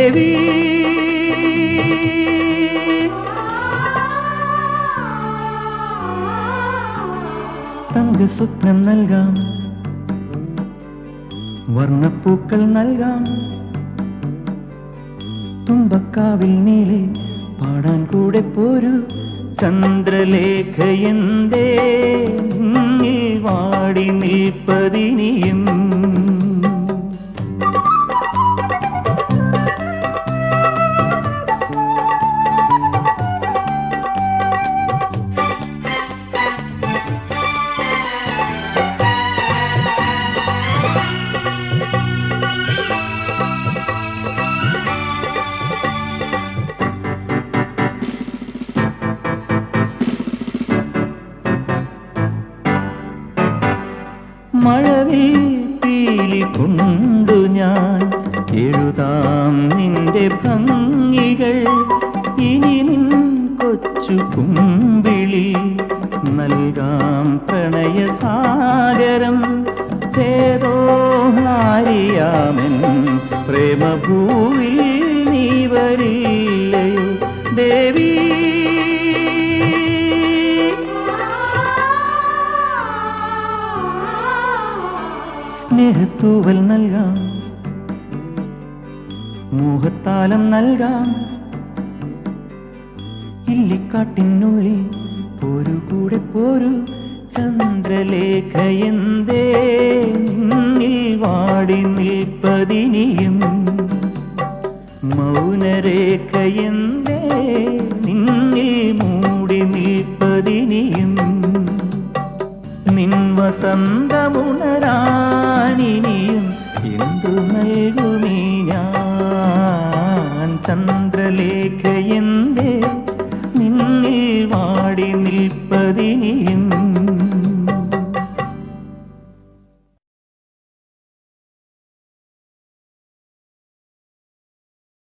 ദേവി തങ്ക സ്വപ്നം നൽകാം വർണ്ണപ്പൂക്കൾ നൽകാം തുമ്പക്കാവിൽ നീളെ പാടാൻ കൂടെ പോരു ചന്ദ്രലേഖ എന്തേ നീ വാടി നിൽപ്പതിനിയും മഴവിൽ പീലി കൊണ്ടു ഞാൻ എഴുതാം നിന്റെ ഭംഗികൾ ഇനി നിൻ കൊച്ചു കുമ്പിളി നൽകാം പ്രണയസാഗരം ചേതോ ഹാരിയാമൻ പ്രേമഭൂവിൽ നീ വരില്ലയോ ദേവി സ്നേഹത്തൂവൽ നൽകാം മോഹത്താലം നൽകാം ഇല്ലിക്കാട്ടിനുള്ളിൽ പോരു കൂടെ പോരു ചന്ദ്രലേഖ എന്തേ നിന്നിൽ വാടി നിൽപ്പതിനിയും മൗനരേഖ എന്തേ നിന്നിൽ മൂടി നിൽപ്പതിനിയും നിൻ വസന്തമുണ